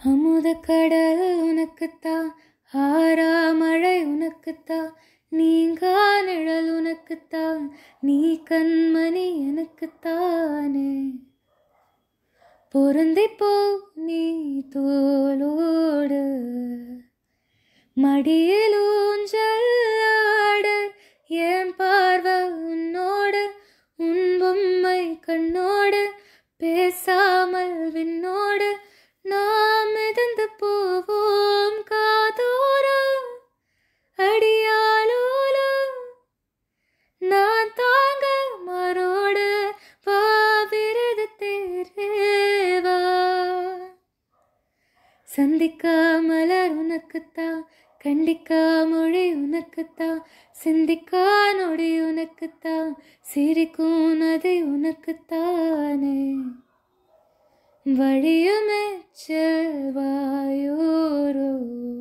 அமுத கடல் உனக்குத்தான் ஆறா மழை உனக்குத்தான் நீங்கா நிழல் உனக்குத்தான் நீ கண்மணி எனக்குத்தானே பொருந்தி போ நீ தோளோடு மடியில் ஊஞ்சல் ஆடு என் பார்வை உன்னோடு உன் பொம்மை கண்ணோடு பேசாமல் விண்ணோடு நாம் மிதந்து போவோம் காதோரம் அடியாலோலம் நான் தாங்க மரோடு வா விரது தேரேவா சந்திக்கா மலர் உனக்குத்தான் கண்டிக்கா மொழி உனக்குத்தான் சிந்திக்கா நொடி உனக்குத்தான் சிரிக்கும் நதி உனக்குத்தானே வழியுமே செல்வாயோரோ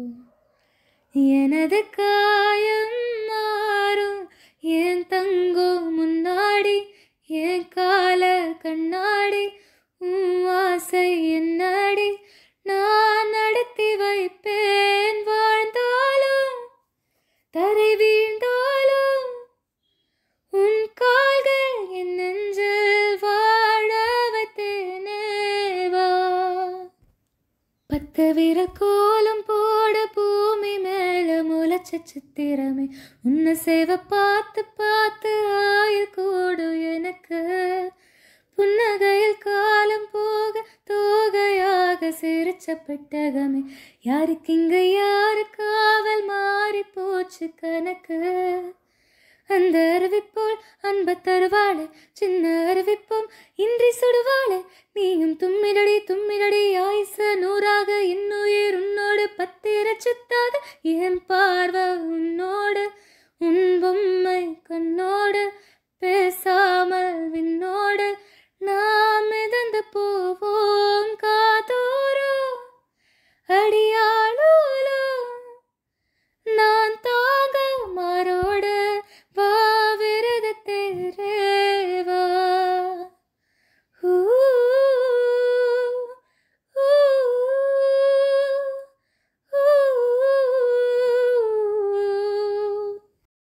எனது காயம் மாறும் என் தங்கோ முன்னாடி என் கால கண்ணாடி உன் ஆசை என்னடி நான் நடத்தி வைப்பேன் வாழ்ந்தாலும் தரை வீழ்ந்தாலும் உன் கால்கள் என் நெஞ்சில் வாழ வைத்தேனேவா பத்து விரல் கோலம் போட பூமி மேல முளைச்ச சித்திரமே உன்னை சேவை பார்த்து பார்த்து ஆயுள் கூடும் எனக்கு புன்னகையில் காலம் போக தோகையாக சிரிச்ச பெட்டகமே யாருக்கு இங்க யாரு காவல் மாறி போச்சு கணக்கு அந்த அறிவிப்போல் அன்ப தருவாளே சின்ன அறிவிப்போம் இன்றி சுடுவாளே நீயும் தும்மிடடி தும்மிடடி ஆயுச நூறாக இன்னுயிர் உன்னோடு பத்திர சுத்தாத என் பார்வை உன்னோடு உன் பொம்மை கண்ணோடு